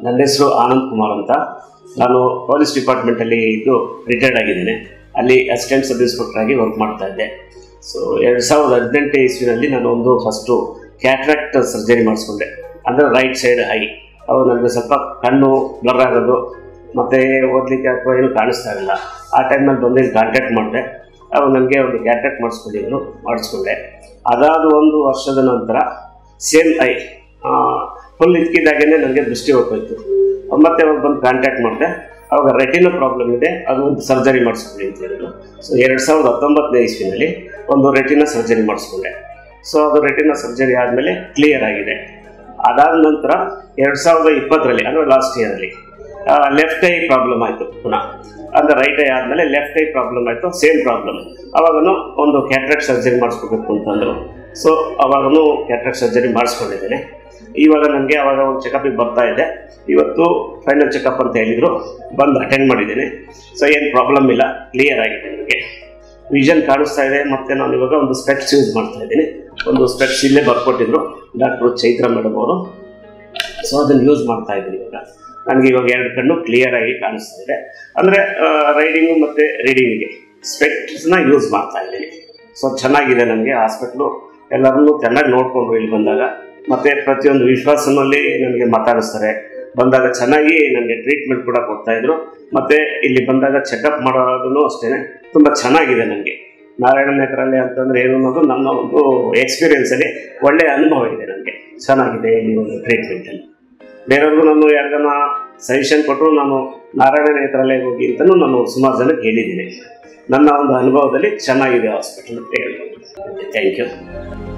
ನನ್ನ ಹೆಸರು ಆನಂದ್ ಕುಮಾರ್ ಅಂತ ನಾನು ಪೊಲೀಸ್ ಡಿಪಾರ್ಟ್ಮೆಂಟಲ್ಲಿ ಇದ್ದು ರಿಟೈರ್ಡ್ ಆಗಿದ್ದೇನೆ ಅಲ್ಲಿ ಅಸಿಸ್ಟೆಂಟ್ ಸಬ್ ಇನ್ಸ್ಪೆಕ್ಟರ್ ಆಗಿ ವರ್ಕ್ ಮಾಡ್ತಾ ಇದ್ದೆ ಸೊ ಎರಡು ಸಾವಿರದ ಹದಿನೆಂಟು ಇಸ್ವಿನಲ್ಲಿ ನಾನು ಒಂದು ಫಸ್ಟು ಕ್ಯಾಟ್ರಾಕ್ಟ್ ಸರ್ಜರಿ ಮಾಡಿಸ್ಕೊಂಡೆ ಅಂದರೆ ರೈಟ್ ಸೈಡ್ ಐ ಅವಾಗ ನನಗೆ ಸ್ವಲ್ಪ ಕಣ್ಣು ಬ್ಲರ್ ಆಗೋದು ಮತ್ತು ಓದಲಿಕ್ಕೆ ಅಥವಾ ಏನು ಕಾಣಿಸ್ತಾ ಇರಲಿಲ್ಲ ಆ ಟೈಮ್ನಲ್ಲಿ ಬಂದು ಕಾಂಟ್ಯಾಕ್ಟ್ ಮಾಡಿದೆ ಅವಾಗ ನನಗೆ ಒಂದು ಕ್ಯಾಟ್ರಾಕ್ಟ್ ಮಾಡಿಸ್ಕೊಂಡಿದ್ರು ಮಾಡಿಸ್ಕೊಂಡೆ ಅದಾದ ಒಂದು ವರ್ಷದ ನಂತರ ಸೇಮ್ ಐ ಫುಲ್ ಇದ್ಕಿದ್ದಾಗೇ ನನಗೆ ದೃಷ್ಟಿ ಹೋಗ್ತಾಯಿತ್ತು ಮತ್ತೆ ಅವಾಗ ಬಂದು ಕಾಂಟ್ಯಾಕ್ಟ್ ಮಾಡಿದೆ ಅವಾಗ ರೆಟಿನ ಪ್ರಾಬ್ಲಮ್ ಇದೆ ಅದು ಒಂದು ಸರ್ಜರಿ ಮಾಡಿಸ್ಕೊಳ್ಳಿ ಅಂತ ಹೇಳಿದ್ರು ಸೊ ಎರಡು ಸಾವಿರದ ಹತ್ತೊಂಬತ್ತನೇ ಇಸ್ವಿನಲ್ಲಿ ಒಂದು ರೆಟಿನ ಸರ್ಜರಿ ಮಾಡಿಸ್ಕೊಂಡೆ ಸೊ ಅದು ರೆಟಿನ ಸರ್ಜರಿ ಆದಮೇಲೆ ಕ್ಲಿಯರ್ ಆಗಿದೆ ಅದಾದ ನಂತರ ಎರಡು ಸಾವಿರದ ಇಪ್ಪತ್ತರಲ್ಲಿ ಅಂದರೆ ಲಾಸ್ಟ್ ಇಯರಲ್ಲಿ ಲೆಫ್ಟ್ ಐ ಪ್ರಾಬ್ಲಮ್ ಆಯಿತು ಪುನಃ ಅಂದರೆ ರೈಟ್ ಐ ಆದಮೇಲೆ ಲೆಫ್ಟ್ ಐ ಪ್ರಾಬ್ಲಮ್ ಆಯಿತು ಸೇಮ್ ಪ್ರಾಬ್ಲಮ್ ಅವಾಗೂ ಒಂದು ಕ್ಯಾಟ್ರಾಕ್ಟ್ ಸರ್ಜರಿ ಮಾಡಿಸ್ಕೋಬೇಕು ಅಂತಂದರು ಸೊ ಅವಾಗೂ ಕ್ಯಾಟ್ರಾಕ್ಟ್ ಸರ್ಜರಿ ಮಾಡಿಸ್ಕೊಂಡಿದ್ದೇನೆ ಇವಾಗ ನನಗೆ ಅವಾಗ ಒಂದು ಚೆಕಪಿಗೆ ಬರ್ತಾ ಇದೆ ಇವತ್ತು ಫೈನಲ್ ಚೆಕಪ್ ಅಂತ ಹೇಳಿದರು ಬಂದು ಅಟೆಂಡ್ ಮಾಡಿದ್ದೀನಿ ಸೊ ಏನು ಪ್ರಾಬ್ಲಮ್ ಇಲ್ಲ ಕ್ಲಿಯರ್ ಆಗಿದೆ ನನಗೆ ವಿಷನ್ ಕಾಣಿಸ್ತಾ ಇದೆ ಮತ್ತು ನಾನು ಇವಾಗ ಒಂದು ಸ್ಪೆಕ್ಸ್ ಯೂಸ್ ಮಾಡ್ತಾ ಇದ್ದೀನಿ ಒಂದು ಸ್ಪೆಕ್ಸ್ ಇಲ್ಲೇ ಬರ್ಕೊಟ್ಟಿದ್ರು ಡಾಕ್ಟ್ರು ಚೈತ್ರ ಮೇಡಮ್ ಅವರು ಸೊ ಅದನ್ನು ಯೂಸ್ ಮಾಡ್ತಾ ಇದ್ದೀನಿ ಇವಾಗ ನನಗೆ ಇವಾಗ ಎರಡು ಕಣ್ಣು ಕ್ಲಿಯರ್ ಆಗಿ ಕಾಣಿಸ್ತಾ ಇದೆ ಅಂದರೆ ರೈಡಿಂಗು ಮತ್ತು ರೀಡಿಂಗಿಗೆ ಸ್ಪೆಕ್ಟ್ಸ್ನ ಯೂಸ್ ಮಾಡ್ತಾ ಇದ್ದೀನಿ ಸೊ ಚೆನ್ನಾಗಿದೆ ನನಗೆ ಹಾಸ್ಪಿಟ್ಲು ಎಲ್ಲರನ್ನೂ ಚೆನ್ನಾಗಿ ನೋಡಿಕೊಂಡ್ರು ಇಲ್ಲಿ ಬಂದಾಗ ಮತ್ತು ಪ್ರತಿಯೊಂದು ವಿಶ್ವಾಸನಲ್ಲಿ ನನಗೆ ಮಾತಾಡಿಸ್ತಾರೆ ಬಂದಾಗ ಚೆನ್ನಾಗಿ ನನಗೆ ಟ್ರೀಟ್ಮೆಂಟ್ ಕೂಡ ಕೊಡ್ತಾಯಿದ್ರು ಮತ್ತು ಇಲ್ಲಿ ಬಂದಾಗ ಚೆಕಪ್ ಮಾಡೋದೂ ಅಷ್ಟೇ ತುಂಬ ಚೆನ್ನಾಗಿದೆ ನನಗೆ ನಾರಾಯಣ ನೇತ್ರಾಲಯ ಅಂತಂದರೆ ಏನು ಅನ್ನೋದು ನನ್ನ ಒಂದು ಎಕ್ಸ್ಪೀರಿಯೆನ್ಸಲ್ಲಿ ಒಳ್ಳೆಯ ಅನುಭವ ಇದೆ ನನಗೆ ಚೆನ್ನಾಗಿದೆ ಇಲ್ಲಿ ಒಂದು ಟ್ರೀಟ್ಮೆಂಟಲ್ಲಿ ಬೇರೆಯವ್ರಿಗೂ ನಾನು ಯಾರಿಗಾನ ಸಜೆಷನ್ ಕೊಟ್ಟರು ನಾನು ನಾರಾಯಣ ನೇತ್ರಾಲಯಕ್ಕೆ ಹೋಗಿ ಅಂತಲೂ ನಾನು ಸುಮಾರು ಜನಕ್ಕೆ ಹೇಳಿದ್ದೀನಿ ನನ್ನ ಒಂದು ಅನುಭವದಲ್ಲಿ ಚೆನ್ನಾಗಿದೆ ಹಾಸ್ಪಿಟಲ್ ಅಂತ ಹೇಳ್ಬೋದು ಥ್ಯಾಂಕ್ ಯು